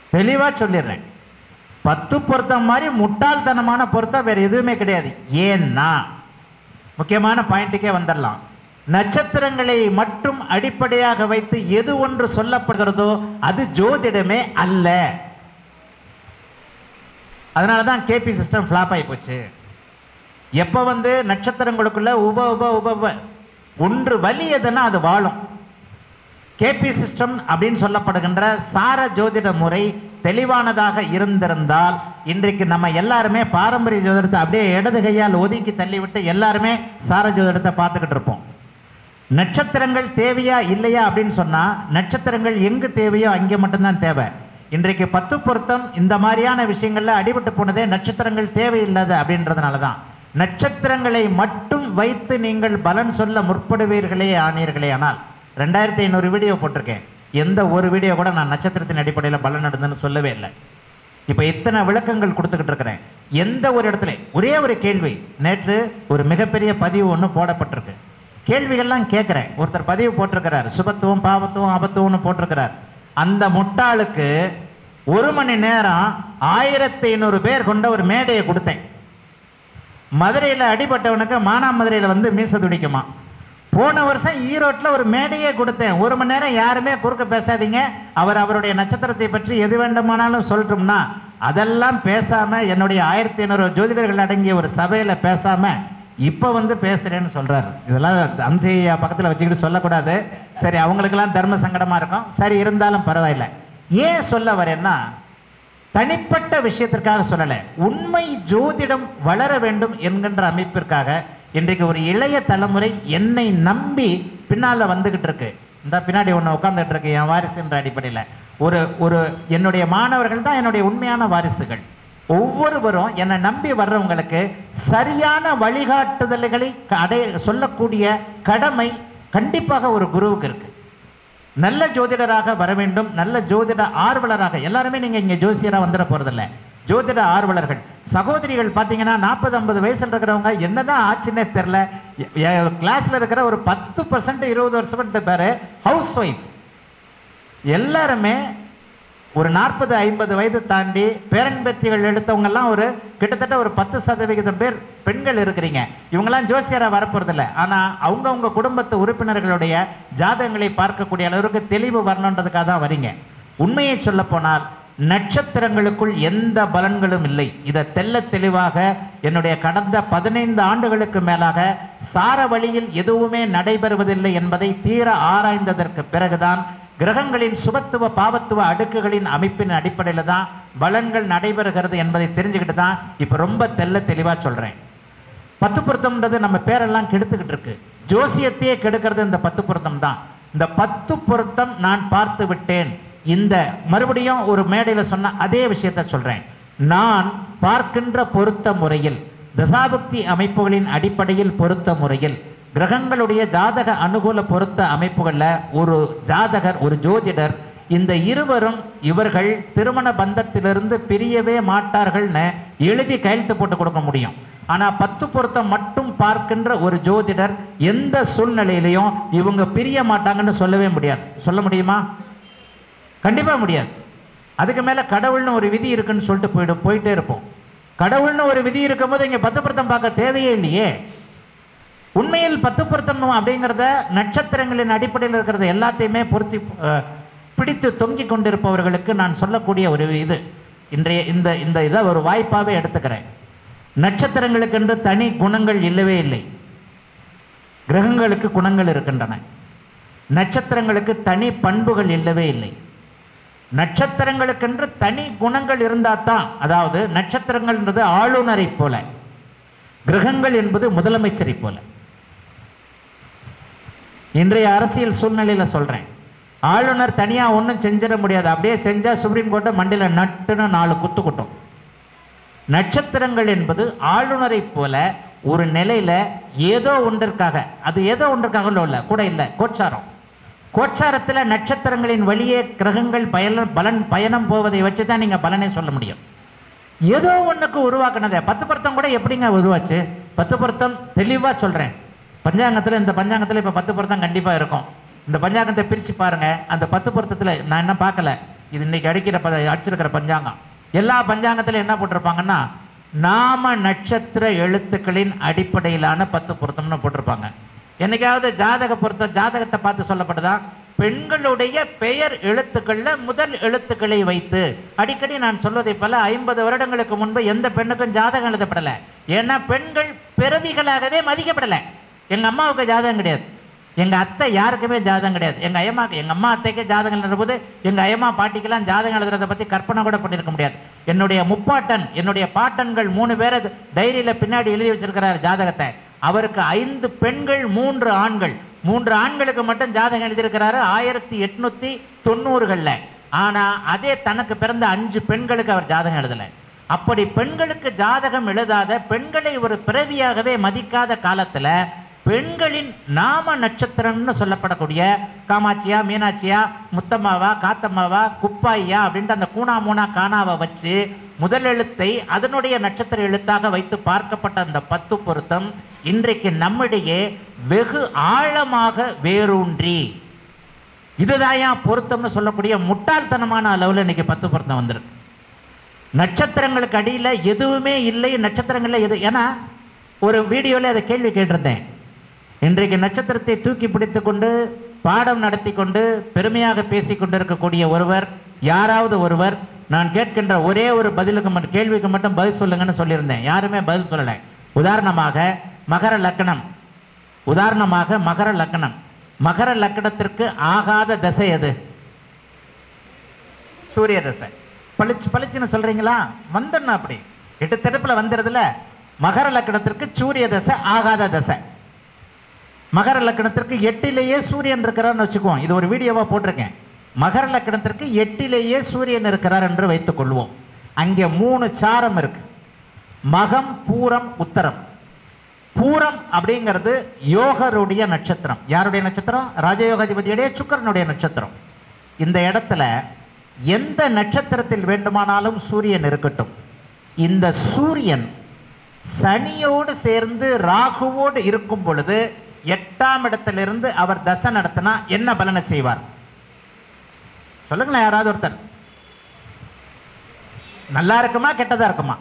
தெளிவா சொல்லிடுறேன் பத்து பொருத்தம் மாதிரி முட்டாள்தனமான பொருத்தம் வேற எதுவுமே கிடையாது ஏன்னா முக்கியமான பாயிண்ட்டுக்கே வந்துடலாம் நட்சத்திரங்களை மட்டும் அடிப்படையாக வைத்து எது ஒன்று சொல்லப்படுகிறதோ அது ஜோதிடமே அல்ல அதனால தான் கேபி சிஸ்டம் ஃப்ளாப் ஆகி போச்சு எப்போ வந்து நட்சத்திரங்களுக்குள்ள உப உப உப உப ஒன்று வலி எதுன்னா அது வாழும் கேபி சிஸ்டம் அப்படின்னு சொல்லப்படுகின்ற சார ஜோதிட முறை தெளிவானதாக இருந்திருந்தால் இன்றைக்கு நம்ம எல்லாருமே பாரம்பரிய ஜோதிடத்தை அப்படியே இடது கையால் ஒதுக்கி தள்ளிவிட்டு எல்லாருமே சார ஜோதிடத்தை பார்த்துக்கிட்டு இருப்போம் நட்சத்திரங்கள் தேவையா இல்லையா அப்படின்னு சொன்னா நட்சத்திரங்கள் எங்கு தேவையோ அங்கே மட்டும்தான் தேவை இன்றைக்கு பத்து பொருத்தம் இந்த மாதிரியான விஷயங்கள்ல அடிபட்டு போனதே நட்சத்திரங்கள் தேவையில்லாத அப்படின்றதுனால தான் நட்சத்திரங்களை மட்டும் வைத்து நீங்கள் பலன் சொல்ல முற்படுவீர்களே ஆனீர்களே ஆனால் ரெண்டாயிரத்தி ஐநூறு வீடியோ போட்டிருக்கேன் எந்த ஒரு வீடியோ கூட நான் நட்சத்திரத்தின் அடிப்படையில் பலன் நடந்ததுன்னு சொல்லவே இல்லை இப்போ இத்தனை விளக்கங்கள் கொடுத்துக்கிட்டு இருக்கிறேன் எந்த ஒரு இடத்துல ஒரே ஒரு கேள்வி நேற்று ஒரு மிகப்பெரிய பதிவு ஒன்று போடப்பட்டிருக்கு கேள்விகள்லாம் கேட்குறேன் ஒருத்தர் பதிவு போட்டிருக்கிறார் சுபத்துவம் பாவத்துவம் ஆபத்துவம்னு போட்டிருக்கிறார் அந்த முட்டாளுக்கு ஒரு மணி நேரம் ஆயிரத்தி ஐநூறு பேர் கொண்ட ஒரு மேடையை கொடுத்தேன் மதுரையில் அடிபட்டவனுக்கு மானாமதுரையில் வந்து மீச துடிக்குமா போன வருஷம் ஈரோட்டில் ஒரு மேடையே கொடுத்தேன் ஒரு மணி நேரம் யாருமே குறுக்க பேசாதீங்க அவர் அவருடைய நட்சத்திரத்தை பற்றி எது வேண்டுமானாலும் சொல்லட்டும்னா அதெல்லாம் பேசாம என்னுடைய ஆயிரத்தி ஐநூறு ஜோதிடர்கள் அடங்கிய ஒரு சபையில பேசாம இப்போ வந்து பேசுறேன்னு சொல்றாரு இதெல்லாம் அம்சையா பக்கத்தில் வச்சுக்கிட்டு சொல்லக்கூடாது சரி அவங்களுக்கெல்லாம் தர்ம சங்கடமா இருக்கும் சரி இருந்தாலும் பரவாயில்ல ஏன் சொல்ல வரேன்னா தனிப்பட்ட விஷயத்திற்காக சொல்லல உண்மை ஜோதிடம் வளர வேண்டும் என்கின்ற அமைப்பிற்காக இன்றைக்கு ஒரு இளைய தலைமுறை என்னை நம்பி பின்னால வந்துகிட்டு இருக்கு இந்த பின்னாடி ஒன்று உட்காந்துட்டு இருக்கு என் வாரிசுன்ற அடிப்படையில் ஒரு ஒரு என்னுடைய மாணவர்கள் தான் என்னுடைய உண்மையான வாரிசுகள் ஒவ்வொருவரும் என்னை நம்பி வர்றவங்களுக்கு சரியான வழிகாட்டுதல்களை அடை சொல்லக்கூடிய கடமை கண்டிப்பாக ஒரு குருவுக்கு இருக்கு நல்ல ஜோதிடராக வர வேண்டும் நல்ல ஜோதிட ஆர்வலராக எல்லாருமே நீங்க இங்க ஜோசியரா வந்துட போறதில்ல ஜோதிட ஆர்வலர்கள் சகோதரிகள் பார்த்தீங்கன்னா நாற்பது ஐம்பது வயசுல இருக்கிறவங்க என்னதான் ஆச்சுன்னே தெரில கிளாஸ்ல இருக்கிற ஒரு பத்து பர்சன்ட் இருபது வருஷம் பேரு ஹவுஸ் ஒய்ஃப் எல்லாருமே ஒரு நாற்பது ஐம்பது வயது தாண்டி பேரன் பேத்திகள் எடுத்தவங்கெல்லாம் ஒரு கிட்டத்தட்ட ஒரு பத்து சதவிகிதம் பேர் பெண்கள் இருக்கிறீங்க இவங்கெல்லாம் ஜோசியராக வரப்போறதில்ல ஆனால் அவங்கவுங்க குடும்பத்து உறுப்பினர்களுடைய ஜாதகங்களை பார்க்கக்கூடிய அளவிற்கு தெளிவு வரணுன்றதுக்காக தான் வரீங்க உண்மையை சொல்ல போனால் நட்சத்திரங்களுக்குள் எந்த பலன்களும் இல்லை இதை தெள்ள தெளிவாக என்னுடைய கடந்த பதினைந்து ஆண்டுகளுக்கு மேலாக சார வழியில் எதுவுமே நடைபெறுவதில்லை என்பதை தீர ஆராய்ந்ததற்கு பிறகுதான் கிரகங்களின் சுபத்துவ பாவத்துவ அடுக்குகளின் அமைப்பின் அடிப்படையில் தான் பலன்கள் நடைபெறுகிறது என்பதை தெரிஞ்சுக்கிட்டு தான் இப்போ ரொம்ப தெள்ள தெளிவாக சொல்கிறேன் பத்து பொருத்தம்ன்றது நம்ம பேரெல்லாம் கெடுத்துக்கிட்டு இருக்கு ஜோசியத்தையே கெடுக்கிறது இந்த பத்து பொருத்தம் தான் இந்த பத்து பொருத்தம் நான் பார்த்து விட்டேன் இந்த மறுபடியும் ஒரு மேடையில் சொன்ன அதே விஷயத்தை சொல்றேன் நான் பார்க்கின்ற பொருத்த முறையில் தசாபக்தி அமைப்புகளின் அடிப்படையில் பொருத்த முறையில் கிரகங்களுடைய ஜாதக அனுகூல பொருத்த அமைப்புகள்ல ஒரு ஜாதகர் ஒரு ஜோதிடர் இந்த இருவரும் இவர்கள் திருமண பந்தத்திலிருந்து பிரியவே மாட்டார்கள்னு எழுதி கையெழுத்து போட்டு கொடுக்க முடியும் ஆனா பத்து பொருத்தம் மட்டும் பார்க்கின்ற ஒரு ஜோதிடர் எந்த சூழ்நிலையிலையும் இவங்க பிரிய மாட்டாங்கன்னு சொல்லவே முடியாது சொல்ல முடியுமா கண்டிப்பா முடியாது அதுக்கு மேல கடவுள்னு ஒரு விதி இருக்குன்னு சொல்லிட்டு போயிடு போயிட்டே இருப்போம் கடவுள்னு ஒரு விதி இருக்கும்போது இங்க பத்து பொருத்தம் பார்க்க தேவையே இல்லையே உண்மையில் பத்து பொருத்தம் அப்படிங்கிறத நட்சத்திரங்களின் அடிப்படையில் இருக்கிறத எல்லாத்தையுமே பொருத்தி அஹ், பிடித்து தொங்கிக் கொண்டிருப்பவர்களுக்கு நான் சொல்லக்கூடிய ஒரு இது இன்றைய இந்த இந்த இதை ஒரு வாய்ப்பாகவே எடுத்துக்கிறேன் நட்சத்திரங்களுக்கென்று தனி குணங்கள் இல்லவே இல்லை கிரகங்களுக்கு குணங்கள் இருக்கின்றன நட்சத்திரங்களுக்கு தனி பண்புகள் இல்லவே இல்லை நட்சத்திரங்களுக்கென்று தனி குணங்கள் இருந்தால் தான் அதாவது நட்சத்திரங்கள்ன்றது ஆளுநரை போல கிரகங்கள் என்பது முதலமைச்சரை போல இன்றைய அரசியல் சூழ்நிலையில சொல்றேன் ஆளுநர் தனியா ஒன்றும் செஞ்சிட முடியாது அப்படியே செஞ்சா சுப்ரீம் கோர்ட்டை மண்டியில நட்டுன்னு நாலு குத்து குட்டும் நட்சத்திரங்கள் என்பது ஆளுநரை போல ஒரு நிலையில ஏதோ ஒன்றிற்காக அது ஏதோ ஒன்றிற்காக இல்லை கூட இல்லை கோச்சாரம் கோச்சாரத்துல நட்சத்திரங்களின் வழியே கிரகங்கள் பயல பலன் பயணம் போவதை வச்சு தான் நீங்க பலனே சொல்ல முடியும் ஏதோ ஒண்ணுக்கு உருவாக்குனதே பத்து பொருத்தம் கூட எப்படிங்க உருவாச்சு பத்து பொருத்தம் தெளிவா சொல்றேன் பஞ்சாங்கத்துல இந்த பஞ்சாங்கத்துல இப்ப பத்து பொருத்தம் கண்டிப்பா இருக்கும் இந்த பஞ்சாங்கத்தை பிரிச்சு பாருங்க அந்த பத்து பொருத்தத்துல நான் என்ன பார்க்கல இது இன்னைக்கு அடிக்கிற ப அடிச்சிருக்கிற பஞ்சாங்கம் எல்லா பஞ்சாங்கத்திலும் என்ன போட்டிருப்பாங்கன்னா நாம நட்சத்திர எழுத்துக்களின் அடிப்படையிலான பத்து பொருத்தம்னு போட்டிருப்பாங்க என்னைக்காவது ஜாதக பொருத்தம் ஜாதகத்தை பார்த்து சொல்லப்படுதா பெண்களுடைய பெயர் எழுத்துக்கள்ல முதல் எழுத்துக்களை வைத்து அடிக்கடி நான் சொல்வதை போல ஐம்பது வருடங்களுக்கு முன்பு எந்த பெண்ணுக்கும் ஜாதகம் எழுதப்படலை ஏன்னா பெண்கள் பிறவிகளாகவே மதிக்கப்படலை எங்க அம்மாவுக்கு ஜாதகம் கிடையாது எங்க அத்தை யாருக்குமே ஜாதகம் கிடையாது எங்க ஐயமாக்கு எங்க அம்மா அத்தைக்கே ஜாதகம் எழுதுற போது எங்க ஐயம்மா பாட்டிக்கெல்லாம் ஜாதகம் எழுதுறத பத்தி கற்பனை கூட பண்ணிருக்க முடியாது என்னுடைய முப்பாட்டன் என்னுடைய பாட்டன்கள் மூணு பேரை டைரியில பின்னாடி எழுதி வச்சிருக்கிறார் ஜாதகத்தை அவருக்கு ஐந்து பெண்கள் மூன்று ஆண்கள் மூன்று ஆண்களுக்கு மட்டும் ஜாதகம் எழுதியிருக்கிறாரு ஆயிரத்தி எட்நூத்தி தொண்ணூறுகள்ல ஆனா அதே தனக்கு பிறந்த அஞ்சு பெண்களுக்கு அவர் ஜாதகம் எழுதலை அப்படி பெண்களுக்கு ஜாதகம் எழுதாத பெண்களை ஒரு பிறவியாகவே மதிக்காத காலத்துல பெண்களின் நாம நட்சத்திரம்னு சொல்லப்படக்கூடிய காமாட்சியா மீனாட்சியா முத்தம்மாவா காத்தம்மாவா குப்பாய்யா அப்படின்ட்டு அந்த கூணா மூணா காணாவை வச்சு முதல் எழுத்தை அதனுடைய நட்சத்திர எழுத்தாக வைத்து பார்க்கப்பட்ட அந்த பத்து பொருத்தம் இன்றைக்கு நம்மிடையே வெகு ஆழமாக வேரூன்றி இதுதாயா பொருத்தம்னு சொல்லக்கூடிய முட்டாள்தனமான அளவில் இன்னைக்கு பத்து பொருத்தம் வந்திருக்கு நட்சத்திரங்களுக்கு அடியில் எதுவுமே இல்லை நட்சத்திரங்கள்ல எது ஏன்னா ஒரு வீடியோவில் அதை கேள்வி கேட்டிருந்தேன் இன்றைக்கு நட்சத்திரத்தை தூக்கி பிடித்து கொண்டு பாடம் நடத்தி கொண்டு பெருமையாக பேசிக் கொண்டிருக்கக்கூடிய ஒருவர் யாராவது ஒருவர் நான் கேட்கின்ற ஒரே ஒரு பதிலுக்கு மட்டும் கேள்விக்கு மட்டும் பதில் சொல்லுங்கன்னு சொல்லியிருந்தேன் யாருமே பதில் சொல்லலை உதாரணமாக மகர லக்னம் உதாரணமாக மகர லக்னம் மகர லக்னத்திற்கு ஆகாத தசை எது சூரிய தசை பளிச்சு பளிச்சுன்னு சொல்றீங்களா வந்துடணும் அப்படி எட்டு தடுப்புல வந்துடுதுல மகர லக்னத்திற்கு சூரிய தசை ஆகாத தசை மகர லக்னத்திற்கு எட்டிலேயே சூரியன் இருக்கிறார்னு வச்சுக்குவோம் இது ஒரு வீடியோவா போட்டிருக்கேன் மகர லக்னத்திற்கு எட்டிலேயே சூரியன் இருக்கிறார் என்று வைத்துக் கொள்வோம் அங்கே மூணு சாரம் இருக்கு மகம் பூரம் உத்தரம் பூரம் அப்படிங்கிறது யோகருடைய நட்சத்திரம் யாருடைய நட்சத்திரம் ராஜயோகாதிபதியுடைய சுக்கரனுடைய நட்சத்திரம் இந்த இடத்துல எந்த நட்சத்திரத்தில் வேண்டுமானாலும் சூரியன் இருக்கட்டும் இந்த சூரியன் சனியோடு சேர்ந்து ராகுவோடு இருக்கும் பொழுது எட்டாம் இடத்திலிருந்து அவர் தசை நடத்தினா என்ன பலனை செய்வார் சொல்லுங்களேன் யாராவது ஒருத்தர் நல்லா இருக்குமா கெட்டதா இருக்குமா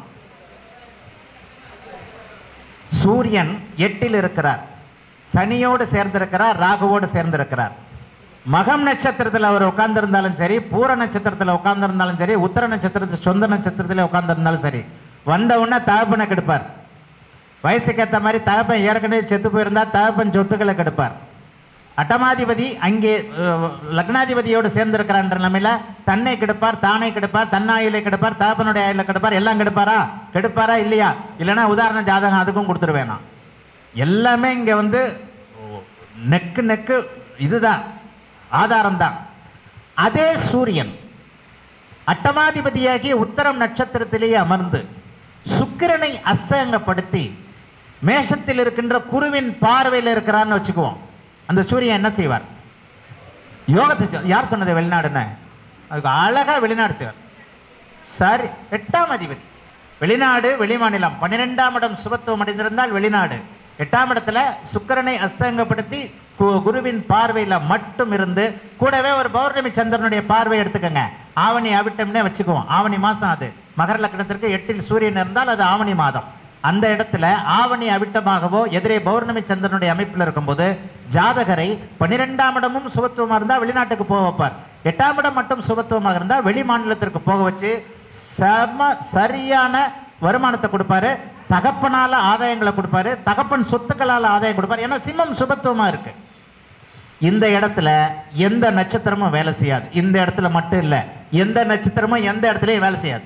சூரியன் எட்டில் இருக்கிறார் சனியோடு சேர்ந்திருக்கிறார் ராகுவோடு சேர்ந்திருக்கிறார் மகம் நட்சத்திரத்தில் அவர் உட்கார்ந்திருந்தாலும் சரி பூர நட்சத்திரத்தில் உட்கார்ந்திருந்தாலும் சரி உத்தர நட்சத்திரத்தில் சொந்த நட்சத்திரத்தில் உட்கார்ந்திருந்தாலும் சரி வந்த உடனே தகப்பனை கெடுப்பார் வயசுக்கு ஏற்ற மாதிரி தகப்பன் ஏற்கனவே செத்து போயிருந்தா தகப்பன் சொத்துக்களை கெடுப்பார் அட்டமாதிபதி அங்கே அஹ், லக்னாதிபதியோடு சேர்ந்திருக்கிறான்ற நிலைமையில தன்னை கெடுப்பார் தானே கெடுப்பார் தன்னாயுளை கெடுப்பார் தகப்பனுடைய ஆயுளை கெடுப்பார் எல்லாம் கெடுப்பாரா கெடுப்பாரா இல்லையா இல்லைன்னா உதாரண ஜாதகம் அதுக்கும் கொடுத்துருவேன் நான் எல்லாமே இங்க வந்து நெக்கு நெக்கு இதுதான் ஆதாரம் தான் அதே சூரியன் அட்டமாதிபதியாகிய உத்தரம் நட்சத்திரத்திலேயே அமர்ந்து சுக்கிரனை அஸ்தங்கப்படுத்தி மேஷத்தில் இருக்கின்ற குருவின் பார்வையில் இருக்கிறான்னு வச்சுக்குவோம் அந்த சூரியன் என்ன செய்வார் யோகத்தை சொ- யார் சொன்னது வெளிநாடுன்னு அதுக்கு அழகா வெளிநாடு செய்வார் சரி எட்டாம் அதிபதி வெளிநாடு வெளிமாநிலம் பன்னிரெண்டாம் இடம் சுபத்துவம் அடைந்திருந்தால் வெளிநாடு எட்டாம் இடத்துல சுக்கிரனை அஸ்தங்கப்படுத்தி கு- குருவின் பார்வையில மட்டும் இருந்து கூடவே ஒரு பௌர்ணமி சந்திரனுடைய பார்வை எடுத்துக்கோங்க ஆவணி அவிட்டம்னே வச்சுக்குவோம் ஆவணி மாசம் அது மகர லக்னத்திற்கு எட்டில் சூரியன் இருந்தால் அது ஆவணி மாதம் அந்த இடத்துல ஆவணி அவிட்டமாகவோ எதிரே பௌர்ணமி சந்திரனுடைய அமைப்பில் இருக்கும்போது ஜாதகரை பன்னிரெண்டாம் இடமும் சுபத்துவமா இருந்தால் வெளிநாட்டுக்கு போக வைப்பார் எட்டாம் இடம் மட்டும் சுபத்துவமாக இருந்தால் வெளி மாநிலத்திற்கு போக வச்சு சம சரியான வருமானத்தை கொடுப்பாரு தகப்பனால ஆதாயங்களை கொடுப்பாரு தகப்பன் சொத்துக்களால ஆதாயம் கொடுப்பாரு ஏன்னா சிம்மம் சுபத்துவமா இருக்கு இந்த இடத்துல எந்த நட்சத்திரமும் வேலை செய்யாது இந்த இடத்துல மட்டும் இல்ல எந்த நட்சத்திரமும் எந்த இடத்துலயும் வேலை செய்யாது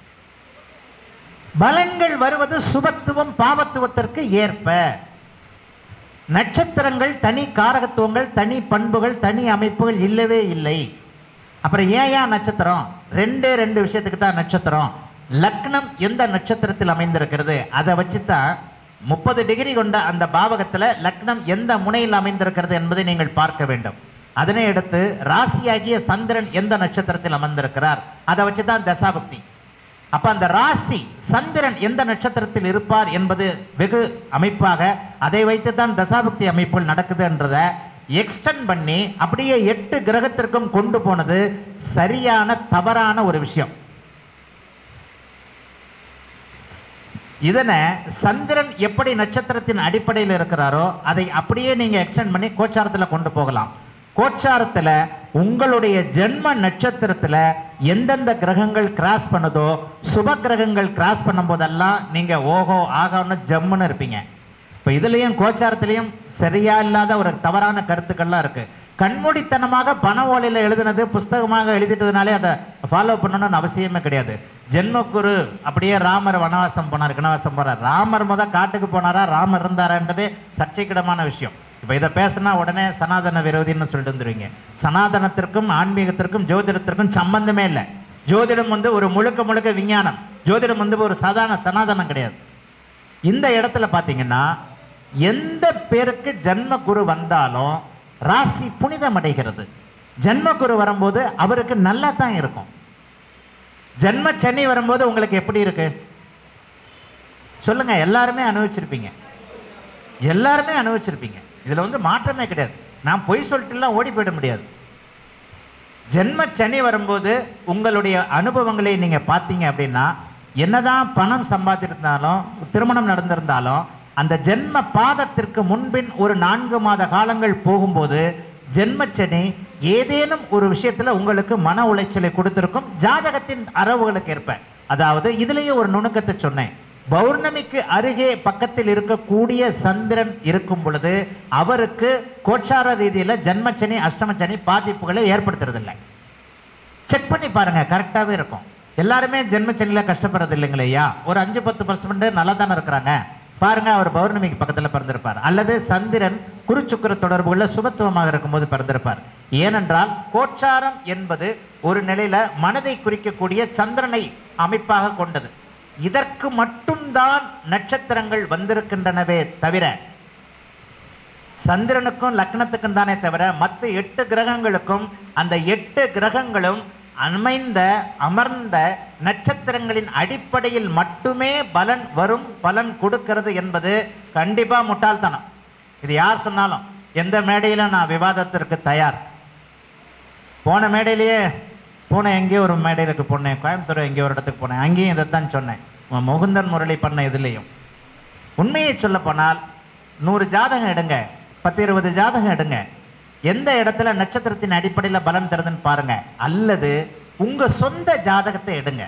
பலன்கள் வருவது சுபத்துவம் பாவத்துவத்திற்கு ஏற்ப நட்சத்திரங்கள் தனி காரகத்துவங்கள் தனி பண்புகள் தனி அமைப்புகள் இல்லவே இல்லை அப்புறம் ஏன் ஏன் நட்சத்திரம் ரெண்டே ரெண்டு விஷயத்துக்கு தான் நட்சத்திரம் லக்னம் எந்த நட்சத்திரத்தில் அமைந்திருக்கிறது அதை வச்சு தான் முப்பது டிகிரி கொண்ட அந்த பாவகத்துல லக்னம் எந்த முனையில் அமைந்திருக்கிறது என்பதை நீங்கள் பார்க்க வேண்டும் அதனை அடுத்து ராசியாகிய சந்திரன் எந்த நட்சத்திரத்தில் அமர்ந்திருக்கிறார் அதை வச்சு தான் தசாபக்தி அப்ப அந்த ராசி சந்திரன் எந்த நட்சத்திரத்தில் இருப்பார் என்பது வெகு அமைப்பாக அதை வைத்து தான் தசாபக்தி அமைப்புகள் நடக்குது என்றத எக்ஸ்டெண்ட் பண்ணி அப்படியே எட்டு கிரகத்திற்கும் கொண்டு போனது சரியான தவறான ஒரு விஷயம் இதனை சந்திரன் எப்படி நட்சத்திரத்தின் அடிப்படையில் இருக்கிறாரோ அதை அப்படியே நீங்க எக்ஸ்டெண்ட் பண்ணி கோச்சாரத்தில் கொண்டு போகலாம் கோச்சாரத்தில் உங்களுடைய ஜென்ம நட்சத்திரத்தில் எந்தெந்த கிரகங்கள் கிராஸ் பண்ணுதோ சுப கிரகங்கள் கிராஸ் பண்ணும்போதெல்லாம் நீங்க ஓஹோ ஆகோன்னு ஜம்முன்னு இருப்பீங்க இப்போ இதுலேயும் கோச்சாரத்திலையும் சரியா இல்லாத ஒரு தவறான கருத்துக்கள்லாம் இருக்கு கண்மூடித்தனமாக பண ஓலையில் எழுதுனது புஸ்தகமாக எழுதிட்டதுனாலே அதை ஃபாலோ பண்ணணும்னு அவசியமே கிடையாது ஜென்மக்குரு அப்படியே ராமர் வனவாசம் போனார் கிணவாசம் போறார் ராமர் முத காட்டுக்கு போனாரா ராமர் இருந்தாரான்றதே சர்ச்சைக்கிடமான விஷயம் இப்போ இதை பேசினா உடனே சனாதன விரோதின்னு சொல்லிட்டு வந்துருவீங்க சனாதனத்திற்கும் ஆன்மீகத்திற்கும் ஜோதிடத்திற்கும் சம்பந்தமே இல்லை ஜோதிடம் வந்து ஒரு முழுக்க முழுக்க விஞ்ஞானம் ஜோதிடம் வந்து ஒரு சாதாரண சனாதனம் கிடையாது இந்த இடத்துல பார்த்தீங்கன்னா எந்த பேருக்கு ஜன்ம குரு வந்தாலும் ராசி புனிதம் அடைகிறது ஜன்ம குரு வரும்போது அவருக்கு நல்லா தான் இருக்கும் ஜன்ம சனி வரும்போது உங்களுக்கு எப்படி இருக்கு சொல்லுங்க எல்லாருமே அனுபவிச்சிருப்பீங்க எல்லாருமே அனுபவிச்சிருப்பீங்க இதுல வந்து மாற்றமே கிடையாது நான் பொய் சொல்லிட்டுலாம் ஓடி போயிட முடியாது ஜென்ம சனி வரும்போது உங்களுடைய அனுபவங்களை நீங்க பார்த்தீங்க அப்படின்னா என்னதான் பணம் சம்பாதிச்சிருந்தாலும் திருமணம் நடந்திருந்தாலும் அந்த ஜென்ம பாதத்திற்கு முன்பின் ஒரு நான்கு மாத காலங்கள் போகும்போது ஜென்மச்சனி ஏதேனும் ஒரு விஷயத்துல உங்களுக்கு மன உளைச்சலை கொடுத்திருக்கும் ஜாதகத்தின் அரவுகளுக்கு ஏற்ப அதாவது இதுலயே ஒரு நுணுக்கத்தை சொன்னேன் பௌர்ணமிக்கு அருகே பக்கத்தில் இருக்கக்கூடிய சந்திரன் இருக்கும் பொழுது அவருக்கு கோச்சார ரீதியில ஜென்மச்சனி அஷ்டமச்சனி பாதிப்புகளை ஏற்படுத்துறதில்லை செக் பண்ணி பாருங்க கரெக்டாகவே இருக்கும் எல்லாருமே ஜென்மச்சனியில கஷ்டப்படுறது இல்லைங்களையா ஒரு அஞ்சு பத்து பர்சன்ட் நல்லா தானே இருக்கிறாங்க பாருங்க அவர் பௌர்ணமிக்கு பக்கத்துல பிறந்திருப்பார் அல்லது சந்திரன் குருச்சுக்கர தொடர்புள்ள சுபத்துவமாக இருக்கும்போது பிறந்திருப்பார் ஏனென்றால் கோச்சாரம் என்பது ஒரு நிலையில மனதை குறிக்கக்கூடிய சந்திரனை அமைப்பாக கொண்டது இதற்கு மட்டும்தான் நட்சத்திரங்கள் வந்திருக்கின்றனவே தவிர சந்திரனுக்கும் லக்னத்துக்கும் தானே தவிர மற்ற எட்டு கிரகங்களுக்கும் அந்த எட்டு கிரகங்களும் அமைந்த அமர்ந்த நட்சத்திரங்களின் அடிப்படையில் மட்டுமே பலன் வரும் பலன் கொடுக்கிறது என்பது கண்டிப்பா முட்டாள்தனம் இது யார் சொன்னாலும் எந்த மேடையில நான் விவாதத்திற்கு தயார் போன மேடையிலேயே போன எங்கேயோ ஒரு மேடையிலுக்கு போனேன் கோயம்புத்தூர் எங்கேயோ ஒரு இடத்துக்கு போனேன் அங்கேயும் இதைத்தான் சொன்னேன் உன் முகுந்தன் முரளி பண்ண இதுலேயும் உண்மையை சொல்ல போனால் நூறு ஜாதகம் எடுங்க பத்து இருபது ஜாதகம் எடுங்க எந்த இடத்துல நட்சத்திரத்தின் அடிப்படையில் பலன் தருதுன்னு பாருங்க அல்லது உங்க சொந்த ஜாதகத்தை எடுங்க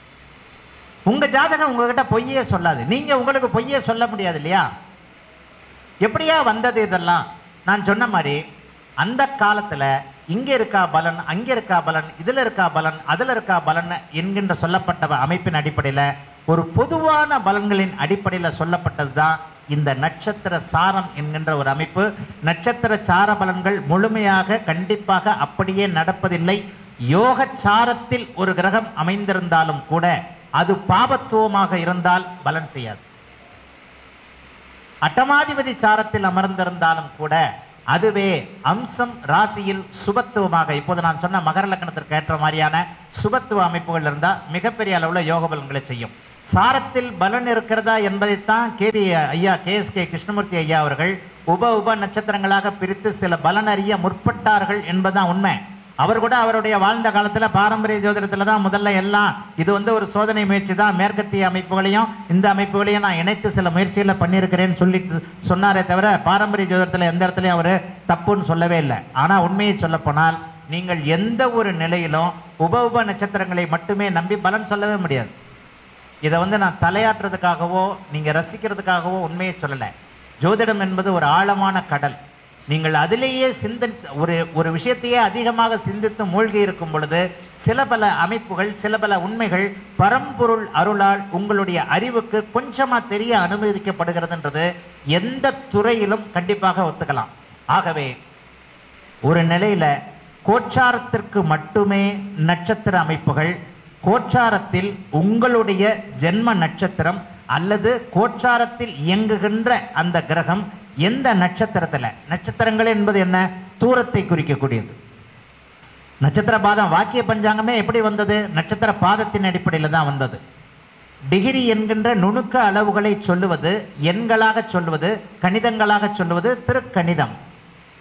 உங்க ஜாதகம் உங்ககிட்ட பொய்யே சொல்லாது நீங்க உங்களுக்கு பொய்யே சொல்ல முடியாது இல்லையா எப்படியா வந்தது இதெல்லாம் நான் சொன்ன மாதிரி அந்த காலத்துல இங்க இருக்கா பலன் அங்க இருக்கா பலன் இதுல இருக்கா பலன் அதுல இருக்கா பலன் என்கின்ற சொல்லப்பட்ட அமைப்பின் அடிப்படையில ஒரு பொதுவான பலன்களின் அடிப்படையில சொல்லப்பட்டதுதான் இந்த நட்சத்திர சாரம் என்கின்ற ஒரு அமைப்பு நட்சத்திர சார பலன்கள் முழுமையாக கண்டிப்பாக அப்படியே நடப்பதில்லை யோக சாரத்தில் ஒரு கிரகம் அமைந்திருந்தாலும் கூட அது பாபத்துவமாக இருந்தால் பலன் செய்யாது அட்டமாதிபதி சாரத்தில் அமர்ந்திருந்தாலும் கூட அதுவே அம்சம் ராசியில் சுபத்துவமாக இப்போது நான் சொன்ன மகர லக்னத்திற்கு ஏற்ற மாதிரியான சுபத்துவ அமைப்புகள் இருந்தால் மிகப்பெரிய அளவில் யோக பலன்களை செய்யும் சாரத்தில் பலன் இருக்கிறதா என்பதைத்தான் கேபி ஐயா கே எஸ் கே கிருஷ்ணமூர்த்தி ஐயா அவர்கள் உப உப நட்சத்திரங்களாக பிரித்து சில பலன் அறிய முற்பட்டார்கள் என்பதுதான் உண்மை அவர் கூட அவருடைய வாழ்ந்த காலத்துல பாரம்பரிய ஜோதிடத்துல தான் முதல்ல எல்லாம் இது வந்து ஒரு சோதனை முயற்சி தான் மேற்கத்திய அமைப்புகளையும் இந்த அமைப்புகளையும் நான் இணைத்து சில முயற்சிகளை பண்ணியிருக்கிறேன்னு சொல்லிட்டு சொன்னாரே தவிர பாரம்பரிய ஜோதிடத்துல எந்த இடத்துலையும் அவர் தப்புன்னு சொல்லவே இல்லை ஆனா உண்மையை சொல்ல போனால் நீங்கள் எந்த ஒரு நிலையிலும் உப உப நட்சத்திரங்களை மட்டுமே நம்பி பலன் சொல்லவே முடியாது இதை வந்து நான் தலையாட்டுறதுக்காகவோ நீங்க ரசிக்கிறதுக்காகவோ உண்மையை சொல்லலை ஜோதிடம் என்பது ஒரு ஆழமான கடல் நீங்கள் அதிலேயே சிந்த ஒரு ஒரு விஷயத்தையே அதிகமாக சிந்தித்து மூழ்கி இருக்கும் பொழுது சில பல அமைப்புகள் சில பல உண்மைகள் பரம்பொருள் அருளால் உங்களுடைய அறிவுக்கு கொஞ்சமா தெரிய அனுமதிக்கப்படுகிறதுன்றது எந்த துறையிலும் கண்டிப்பாக ஒத்துக்கலாம் ஆகவே ஒரு நிலையில கோச்சாரத்திற்கு மட்டுமே நட்சத்திர அமைப்புகள் கோச்சாரத்தில் உங்களுடைய ஜென்ம நட்சத்திரம் அல்லது கோச்சாரத்தில் இயங்குகின்ற அந்த கிரகம் எந்த நட்சத்திரத்துல நட்சத்திரங்கள் என்பது என்ன தூரத்தை குறிக்கக்கூடியது நட்சத்திர பாதம் வாக்கிய பஞ்சாங்கமே எப்படி வந்தது நட்சத்திர பாதத்தின் அடிப்படையில் தான் வந்தது டிகிரி என்கின்ற நுணுக்க அளவுகளை சொல்லுவது எண்களாக சொல்லுவது கணிதங்களாக சொல்லுவது திருக்கணிதம்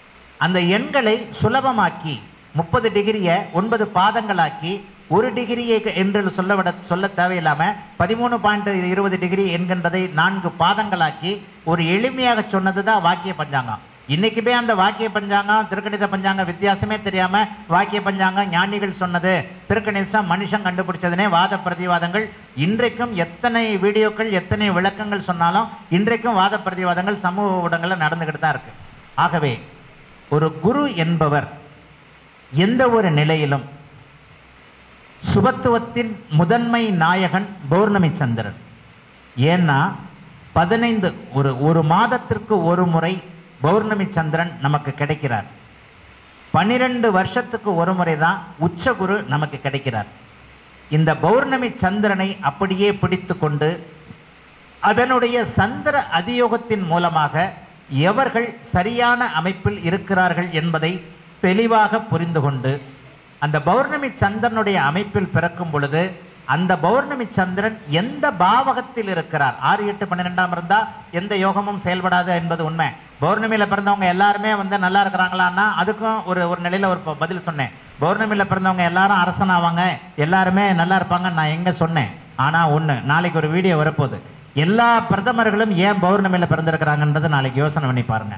அந்த எண்களை சுலபமாக்கி முப்பது டிகிரியை ஒன்பது பாதங்களாக்கி ஒரு டிகிரியை என்று சொல்லவிட சொல்ல தேவையில்லாம பதிமூணு பாயிண்ட் இருபது டிகிரி என்கின்றதை நான்கு பாதங்களாக்கி ஒரு எளிமையாக சொன்னதுதான் வாக்கிய பஞ்சாங்கம் இன்னைக்குமே அந்த வாக்கிய பஞ்சாங்கம் திருக்கணித பஞ்சாங்கம் வித்தியாசமே தெரியாம வாக்கிய பஞ்சாங்கம் ஞானிகள் சொன்னது திருக்கணிதம் மனுஷன் கண்டுபிடிச்சதுனே வாத பிரதிவாதங்கள் இன்றைக்கும் எத்தனை வீடியோக்கள் எத்தனை விளக்கங்கள் சொன்னாலும் இன்றைக்கும் வாத பிரதிவாதங்கள் சமூக ஊடகங்கள்ல நடந்துகிட்டு தான் இருக்கு ஆகவே ஒரு குரு என்பவர் எந்த ஒரு நிலையிலும் சுபத்துவத்தின் முதன்மை நாயகன் பௌர்ணமி சந்திரன் ஏன்னா பதினைந்து ஒரு ஒரு மாதத்திற்கு ஒரு முறை பௌர்ணமி சந்திரன் நமக்கு கிடைக்கிறார் பன்னிரண்டு வருஷத்துக்கு ஒரு முறை தான் உச்சகுரு நமக்கு கிடைக்கிறார் இந்த பௌர்ணமி சந்திரனை அப்படியே பிடித்து கொண்டு அதனுடைய சந்திர அதியோகத்தின் மூலமாக எவர்கள் சரியான அமைப்பில் இருக்கிறார்கள் என்பதை தெளிவாக புரிந்து கொண்டு அந்த பௌர்ணமி சந்திரனுடைய அமைப்பில் பிறக்கும் பொழுது அந்த பௌர்ணமி சந்திரன் எந்த பாவகத்தில் இருக்கிறார் ஆறு எட்டு பன்னிரெண்டாம் இருந்தா எந்த யோகமும் செயல்படாது என்பது உண்மை பௌர்ணமியில பிறந்தவங்க எல்லாருமே வந்து நல்லா இருக்கிறாங்களான்னா அதுக்கும் ஒரு ஒரு நிலையில ஒரு ப- பதில் சொன்னேன் பௌர்ணமியில பிறந்தவங்க எல்லாரும் அரசன் ஆவாங்க எல்லாருமே நல்லா இருப்பாங்க நான் எங்க சொன்னேன் ஆனா ஒண்ணு நாளைக்கு ஒரு வீடியோ வரப்போகுது எல்லா பிரதமர்களும் ஏன் பௌர்ணமியில பிறந்திருக்கிறாங்கன்றதை நாளைக்கு யோசனை பண்ணி பாருங்க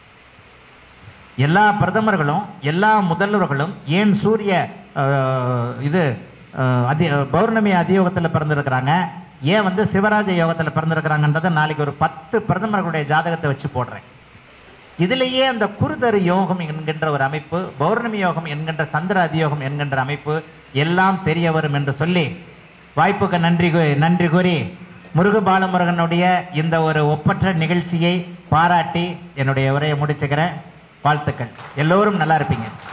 எல்லா பிரதமர்களும் எல்லா முதல்வர்களும் ஏன் சூரிய அஹ், இது அஹ், அதி பௌர்ணமி அதியோகத்தில் பிறந்திருக்கிறாங்க ஏன் வந்து சிவராஜ யோகத்தில் பிறந்திருக்கிறாங்கன்றதை நாளைக்கு ஒரு பத்து பிரதமர்களுடைய ஜாதகத்தை வச்சு போடுறேன் இதிலேயே அந்த குருதரு யோகம் என்கின்ற ஒரு அமைப்பு பௌர்ணமி யோகம் என்கின்ற சந்திர அதியோகம் என்கின்ற அமைப்பு எல்லாம் தெரிய வரும் என்று சொல்லி வாய்ப்புக்கு நன்றி கூ- நன்றி கூறி முருக பாலமுருகனுடைய இந்த ஒரு ஒப்பற்ற நிகழ்ச்சியை பாராட்டி என்னுடைய உரையை முடிச்சுக்கிறேன் வாழ்த்துக்கள் எல்லோரும் நல்லா இருப்பீங்க